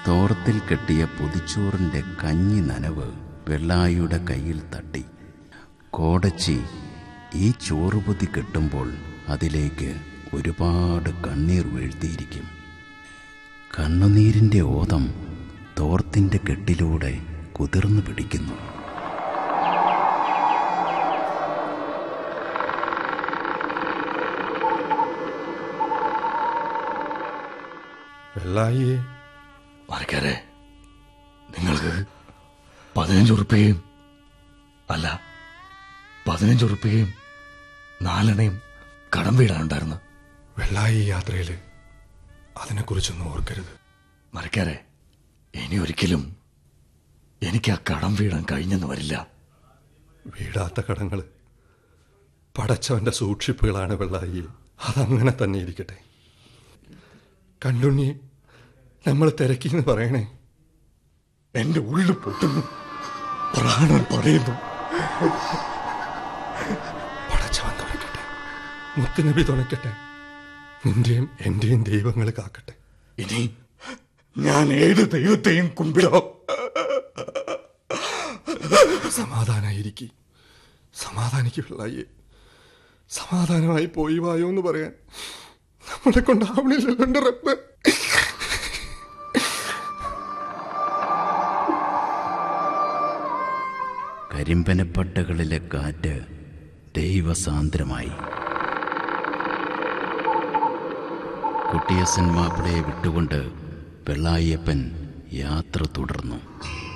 തോർത്തിൽ കെട്ടിയ പൊതിച്ചോറിന്റെ കഞ്ഞി നനവ് വെള്ളായിയുടെ കയ്യിൽ തട്ടി കോടച്ചി ഈ ചോറുപൊതി കെട്ടുമ്പോൾ അതിലേക്ക് ഒരുപാട് കണ്ണീർ വീഴ്ത്തിയിരിക്കും കണ്ണുനീരിന്റെ ഓതം തോർത്തിന്റെ കെട്ടിലൂടെ കുതിർന്നു പിടിക്കുന്നു വെള്ളായിയെ മരക്കാരെ നിങ്ങൾക്ക് പതിനഞ്ച് ഉറുപ്പികയും അല്ല പതിനഞ്ച് ഉറുപ്പികയും നാലെണ്ണയും കടം വീടാനുണ്ടായിരുന്നു വെള്ളായി യാത്രയിൽ അതിനെക്കുറിച്ചൊന്നും ഓർക്കരുത് മരക്കാരെ ഇനി ഒരിക്കലും എനിക്ക് ആ കടം വീടാൻ കഴിഞ്ഞെന്ന് വരില്ല വീടാത്ത കടങ്ങൾ പടച്ചവന്റെ സൂക്ഷിപ്പുകളാണ് വെള്ളായി അതങ്ങനെ തന്നെ ഇരിക്കട്ടെ കണ്ടുണ്ണി നമ്മൾ തിരക്കിന്ന് പറയണേ എന്റെ ഉള്ളു പൊട്ടുന്നു പ്രാണൻ പറയുന്നു പടച്ചവൻ തുണയ്ക്കട്ടെ മുത്തുനബി തുണയ്ക്കട്ടെ നിന്റെയും എന്റെയും ദൈവങ്ങൾ കാക്കട്ടെ ഇനി ഞാൻ ഏത് ദൈവത്തെയും കുമ്പിടോ സമാധാനായിരിക്കും സമാധാനിക്ക് വെള്ളായി സമാധാനമായി പോയി വായോ എന്ന് പറയാൻ നമ്മളെ കൊണ്ടാവണില്ലല്ലോ എൻ്റെ റബ്ബ് കരിമ്പനപ്പട്ടകളിലെ കാറ്റ് ദൈവസാന്ദ്രമായി കുട്ടിയസൻ മാപ്പിളയെ വിട്ടുകൊണ്ട് വെള്ളായിയപ്പൻ യാത്ര തുടർന്നു